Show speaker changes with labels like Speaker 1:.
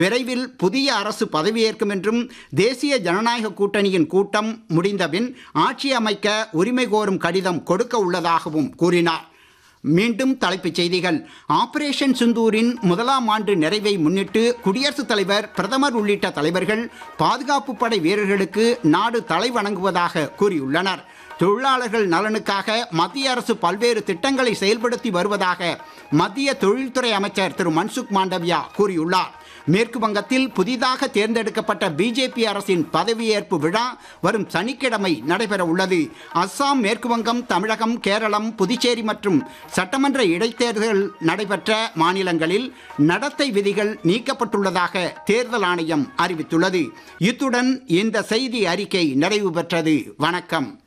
Speaker 1: விரைவில் புதிய அரசு பதவியேற்கும் என்றும் தேசிய ஜனநாயக கூட்டணியின் கூட்டம் முடிந்தபின் ஆட்சி அமைக்க உரிமை கோரும் கடிதம் கொடுக்க உள்ளதாகவும் கூறினார் மீண்டும் தலைப்புச் செய்திகள் ஆபரேஷன் சிந்தூரின் முதலாம் ஆண்டு நிறைவை முன்னிட்டு குடியரசுத் தலைவர் பிரதமர் உள்ளிட்ட தலைவர்கள் பாதுகாப்பு படை வீரர்களுக்கு நாடு தலை வணங்குவதாக கூறியுள்ளனர் தொழிலாளர்கள் நலனுக்காக மத்திய அரசு பல்வேறு திட்டங்களை செயல்படுத்தி வருவதாக மத்திய தொழில்துறை அமைச்சர் திரு மன்சுக் மாண்டவியா கூறியுள்ளார் மேற்கு வங்கத்தில் புதிதாக தேர்ந்தெடுக்கப்பட்ட பிஜேபி அரசின் பதவியேற்பு விழா வரும் சனிக்கிழமை நடைபெற உள்ளது அஸ்ஸாம் மேற்கு வங்கம் தமிழகம் கேரளம் புதுச்சேரி மற்றும் சட்டமன்ற இடைத்தேர்தல் நடைபெற்ற மாநிலங்களில் நடத்தை விதிகள் நீக்கப்பட்டுள்ளதாக தேர்தல் ஆணையம் அறிவித்துள்ளது இத்துடன் இந்த செய்தி அறிக்கை நிறைவு பெற்றது வணக்கம்